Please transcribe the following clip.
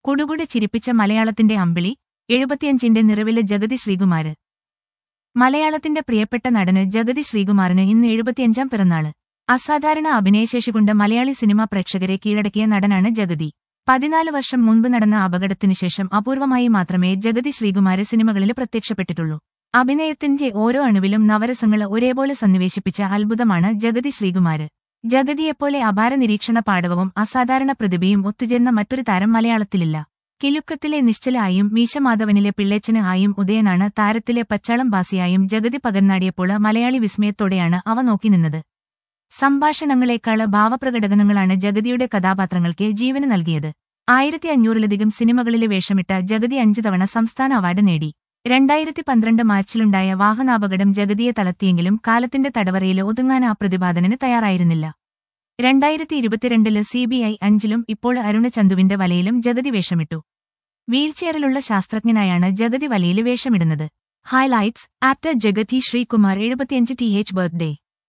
കുടുകുടെ ചിരിപ്പിച്ച മലയാളത്തിന്റെ അമ്പിളി എഴുപത്തിയഞ്ചിന്റെ നിറവില് ജഗതി ശ്രീകുമാര് മലയാളത്തിന്റെ പ്രിയപ്പെട്ട നടന് ജഗതി ശ്രീകുമാറിന് ഇന്ന് എഴുപത്തിയഞ്ചാം പിറന്നാള് അസാധാരണ അഭിനയശേഷി കൊണ്ട് മലയാളി സിനിമാ പ്രേക്ഷകരെ കീഴടക്കിയ നടനാണ് ജഗതി പതിനാല് വർഷം മുൻപ് നടന്ന അപകടത്തിനു ശേഷം അപൂർവമായി മാത്രമേ ജഗതി ശ്രീകുമാര് സിനിമകളിൽ പ്രത്യക്ഷപ്പെട്ടിട്ടുള്ളൂ അഭിനയത്തിന്റെ ഓരോ അണുവിലും നവരസങ്ങൾ ഒരേപോലെ സന്നിവേശിപ്പിച്ച അത്ഭുതമാണ് ജഗതി ശ്രീകുമാര് ജഗതിയെപ്പോലെ അപാര നിരീക്ഷണ പാടവവും അസാധാരണ പ്രതിഭയും ഒത്തുചേർന്ന മറ്റൊരു താരം മലയാളത്തിലില്ല കിലുക്കത്തിലെ നിശ്ചല ആയും മീശമാധവനിലെ പിള്ളേച്ചന് ആയും ഉദയനാണ് താരത്തിലെ പച്ചാളം ബാസിയായും ജഗതി പകർന്നാടിയപ്പോൾ മലയാളി വിസ്മയത്തോടെയാണ് അവ നോക്കി നിന്നത് സംഭാഷണങ്ങളെക്കാള് ഭാവപ്രകടനങ്ങളാണ് ജഗതിയുടെ കഥാപാത്രങ്ങൾക്ക് ജീവന് നൽകിയത് ആയിരത്തി അഞ്ഞൂറിലധികം സിനിമകളിൽ വേഷമിട്ട ജഗതി അഞ്ചു തവണ സംസ്ഥാന അവാർഡ് നേടി രണ്ടായിരത്തി പന്ത്രണ്ട് മാർച്ചിലുണ്ടായ വാഹനാപകടം ജഗതിയെ തളർത്തിയെങ്കിലും കാലത്തിന്റെ തടവറയിൽ ഒതുങ്ങാൻ ആ പ്രതിപാദനന് തയ്യാറായിരുന്നില്ല രണ്ടായിരത്തി ഇരുപത്തിരണ്ടില് സിബിഐ അഞ്ചിലും ഇപ്പോൾ അരുണ ചന്തുവിന്റെ വലയിലും ജഗതി വേഷമിട്ടു വീൽചെയറിലുള്ള ശാസ്ത്രജ്ഞനായാണ് ജഗതി വലയിൽ വേഷമിടുന്നത് ഹൈലൈറ്റ്സ് ആക്ടർ ജഗതി ശ്രീകുമാർ എഴുപത്തിയഞ്ച് ടി എച്ച് ബർത്ത്ഡേ